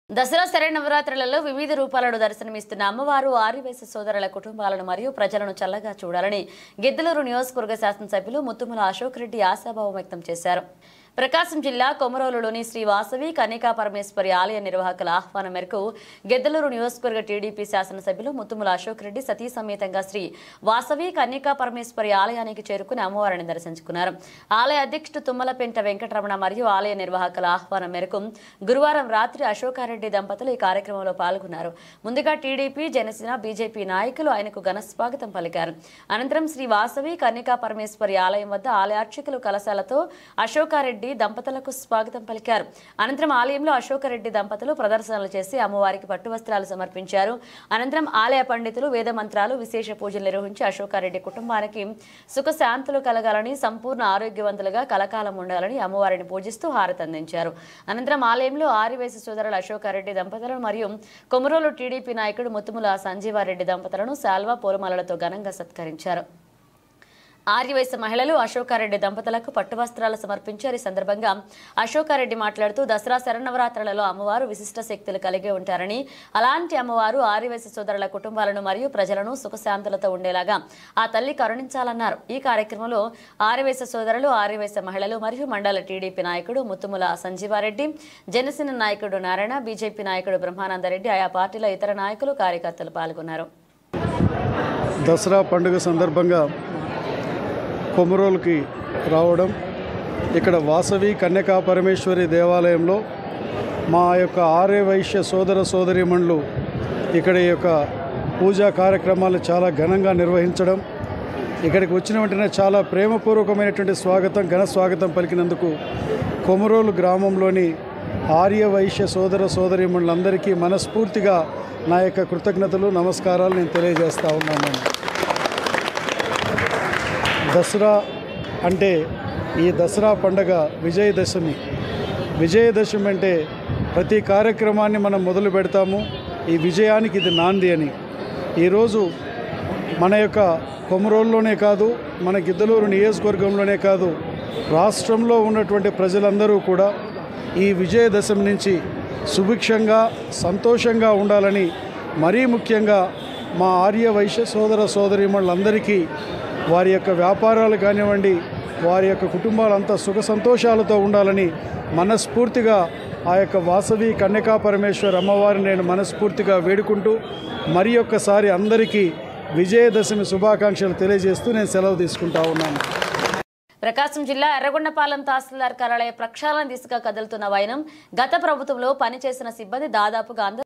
దసరా శరణవరాత్రులలో వివిధ రూపాలను దర్శనమిస్తున్న అమ్మవారు ఆరివేశ సోదరుల కుటుంబాలను మరియు ప్రజలను చల్లగా చూడాలని గిద్దలూరు నియోజకవర్గ శాసనసభ్యులు ముత్తుముల అశోక్ రెడ్డి ఆశాభావం వ్యక్తం చేశారు ప్రకాశం జిల్లా కొమరోలులోని శ్రీ వాసవి కన్నికా పరమేశ్వరి ఆలయ నిర్వాహకుల ఆహ్వానం మేరకు గిద్దలూరు నియోజకవర్గ టీడీపీ శాసనసభ్యులు ముత్తుముల అశోక్ రెడ్డి సతీ సమేతంగా శ్రీ వాసవి కన్నికా పరమేశ్వరి ఆలయానికి చేరుకుని అమ్మవారిని దర్శించుకున్నారు ఆలయ అధ్యక్షుడు తుమ్మలపెంట వెంకటరమణ మరియు ఆలయ నిర్వాహకుల ఆహ్వానం మేరకు గురువారం రాత్రి అశోకారెడ్డి దంపతులు ఈ కార్యక్రమంలో పాల్గొన్నారు ముందుగా టీడీపీ జనసేన బీజేపీ నాయకులు ఆయనకు ఘన స్వాగతం పలికారు అనంతరం శ్రీ వాసవి కన్నికా పరమేశ్వరి ఆలయం వద్ద ఆలయ అర్చకులు కలశాలతో అశోకారెడ్డి దంపతులకు స్వాగతం పలికారు అనంతరం ఆలయంలో అశోకారెడ్డి దంపతులు ప్రదర్శనలు చేసి అమ్మవారికి పట్టు వస్త్రాలు సమర్పించారు అనంతరం ఆలయ పండితులు వేద మంత్రాలు విశేష పూజలు నిర్వహించి అశోకారెడ్డి కుటుంబానికి సుఖశాంతులు కలగాలని సంపూర్ణ ఆరోగ్యవంతులుగా కలకాలం ఉండాలని అమ్మవారిని పూజిస్తూ హారతి అందించారు అనంతరం ఆలయంలో ఆరివేశ సోదరులు అశోకారెడ్డి దంపతులను మరియు కొమరోలు టీడీపీ నాయకుడు ముత్తుముల సంజీవారెడ్డి దంపతులను శాల్వా పూలమాలలతో ఘనంగా సత్కరించారు ఆర్యవయసు మహిళలు అశోకారెడ్డి దంపతులకు పట్టు వస్త్రాలు సమర్పించారు ఈ సందర్భంగా అశోకారెడ్డి మాట్లాడుతూ దసరా శరణవరాత్రులలో అమ్మవారు విశిష్ట శక్తులు కలిగి ఉంటారని అలాంటి అమ్మవారు ఆర్యవయసు సోదరుల కుటుంబాలను మరియు ప్రజలను సుఖశాంతులతో ఉండేలాగా ఆ తల్లి కరుణించాలన్నారు ఈ కార్యక్రమంలో ఆర్యవయసు సోదరులు ఆర్యవయసు మహిళలు మరియు మండల టీడీపీ నాయకుడు ముత్తుముల సంజీవారెడ్డి జనసేన నాయకుడు నారాయణ బీజేపీ నాయకుడు బ్రహ్మానందరెడ్డి ఆయా పార్టీల ఇతర నాయకులు కార్యకర్తలు పాల్గొన్నారు దసరా పండుగ సందర్భంగా కొమరోలుకి రావడం ఇక్కడ వాసవి కన్యకా పరమేశ్వరి దేవాలయంలో మా యొక్క ఆర్య వైశ్య సోదర సోదరీమణులు ఇక్కడ ఈ యొక్క పూజా కార్యక్రమాలు చాలా ఘనంగా నిర్వహించడం ఇక్కడికి వచ్చిన వెంటనే చాలా ప్రేమపూర్వకమైనటువంటి స్వాగతం ఘన స్వాగతం పలికినందుకు కొమరోలు గ్రామంలోని ఆర్య వైశ్య సోదర సోదరీమణులందరికీ మనస్ఫూర్తిగా నా యొక్క కృతజ్ఞతలు నమస్కారాలు నేను తెలియజేస్తా ఉన్నాను దసరా అంటే ఈ దసరా పండగ విజయదశమి విజయదశమి అంటే ప్రతి కార్యక్రమాన్ని మనం మొదలు పెడతాము ఈ విజయానికి ఇది నాంది అని ఈరోజు మన యొక్క కొమరోల్లోనే కాదు మన గిద్దలూరు నియోజకవర్గంలోనే కాదు రాష్ట్రంలో ఉన్నటువంటి ప్రజలందరూ కూడా ఈ విజయదశమి నుంచి సుభిక్షంగా సంతోషంగా ఉండాలని మరీ ముఖ్యంగా మా ఆర్య వైశ్య సోదర సోదరీమణులందరికీ వారి యొక్క వ్యాపారాలు కానివ్వండి వారి యొక్క కుటుంబాలంతా సుఖ సంతోషాలతో ఉండాలని మనస్ఫూర్తిగా ఆ యొక్క వాసవి కన్యకా పరమేశ్వర్ అమ్మవారిని నేను మనస్ఫూర్తిగా వేడుకుంటూ మరి ఒక్కసారి అందరికీ విజయదశమి శుభాకాంక్షలు తెలియజేస్తూ నేను సెలవు తీసుకుంటా ఉన్నాను ప్రకాశం జిల్లా ఎర్రగొండపాలెం తహసీల్దార్ కార్యాలయ ప్రక్షాళన దిశగా కదులుతున్న వైనం గత ప్రభుత్వంలో పనిచేసిన సిబ్బంది దాదాపుగా అందరూ